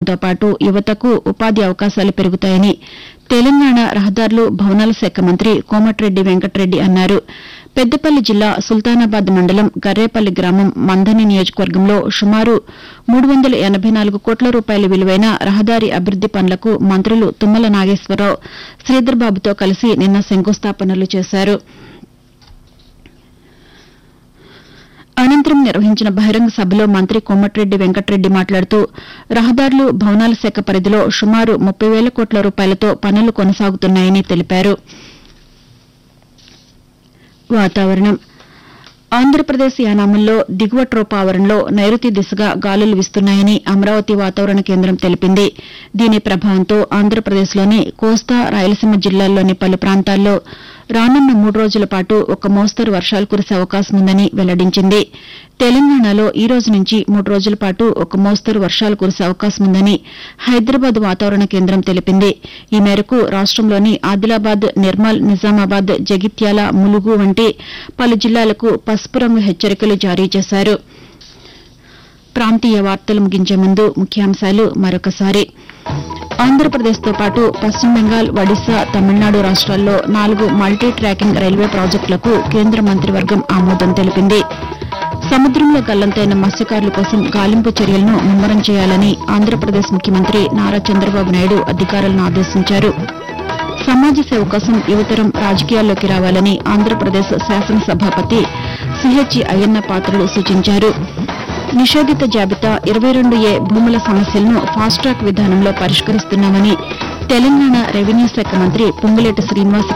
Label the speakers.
Speaker 1: పెరగడంతో పాటు యువతకు ఉపాధి అవకాశాలు పెరుగుతాయని తెలంగాణ రహదారులు భవనాల శాఖ మంత్రి కోమటిరెడ్డి వెంకటరెడ్డి అన్నారు పెద్దపల్లి జిల్లా సుల్తానాబాద్ మండలం గర్రేపల్లి గ్రామం మందని నియోజకవర్గంలో సుమారు మూడు వందల ఎనబై నాలుగు కోట్ల రూపాయల విలువైన రహదారి అభివృద్ది పనులకు మంత్రులు తుమ్మల నాగేశ్వరరావు శ్రీధర్బాబుతో కలిసి నిన్న శంకుస్థాపనలు చేశారు అనంతరం నిర్వహించిన బహిరంగ సభలో మంత్రి కోమటిరెడ్డి వెంకటరెడ్డి మాట్లాడుతూ రహదారులు భవనాల శాఖ పరిధిలో సుమారు ముప్పై వేల కోట్ల రూపాయలతో పనులు కొనసాగుతున్నాయని తెలిపారు వాతావరణం ఆంధ్రప్రదేశ్ యానాముల్లో దిగువ ట్రోపావరణలో నైరుతి దిశగా గాలులు వీస్తున్నాయని అమరావతి వాతావరణ కేంద్రం తెలిపింది దీని ప్రభావంతో ఆంధ్రప్రదేశ్లోని కోస్తా రాయలసీమ జిల్లాల్లోని పలు ప్రాంతాల్లో రానున్న మూడు రోజుల పాటు ఒక మోస్తరు వర్షాలు కురిసే అవకాశం ఉందని వెల్లడించింది తెలంగాణలో ఈ రోజు నుంచి మూడు రోజుల పాటు ఒక మోస్తరు వర్షాలు కురిసే అవకాశం ఉందని హైదరాబాద్ వాతావరణ కేంద్రం తెలిపింది ఈ మేరకు రాష్టంలోని ఆదిలాబాద్ నిర్మల్ నిజామాబాద్ జగిత్యాల ములుగు వంటి పలు జిల్లాలకు పసుపు రంగు హెచ్చరికలు జారీ చేశారు ప్రాంతీయ వార్తలు ముగించే ముందు ముఖ్యాంశాలు మరొకసారి ఆంధ్రప్రదేశ్తో పాటు పశ్చిమ బెంగాల్ ఒడిశా తమిళనాడు రాష్ట్రాల్లో నాలుగు మల్టీ ట్రాకింగ్ రైల్వే ప్రాజెక్టులకు కేంద్ర మంత్రివర్గం ఆమోదం తెలిపింది సముద్రంలో గల్లంతైన మత్స్యకారుల కోసం గాలింపు చర్యలను ముమ్మరం చేయాలని ఆంధ్రప్రదేశ్ ముఖ్యమంత్రి నారా చంద్రబాబు నాయుడు అధికారులను ఆదేశించారు సమాజ సేవ కోసం యువతరం రాజకీయాల్లోకి రావాలని ఆంధ్రప్రదేశ్ శాసనసభాపతి సిహెచ్ అయ్యన్న పాత్రుడు సూచించారు నిషేధిత జాబితా ఇరవై రెండు ఏ భూముల సమస్యలను ఫాస్ట్ ట్రాక్ విధానంలో పరిష్కరిస్తున్నామని తెలంగాణ రెవెన్యూ శాఖ మంత్రి పొంగులేటి శ్రీనివాసరెడ్డి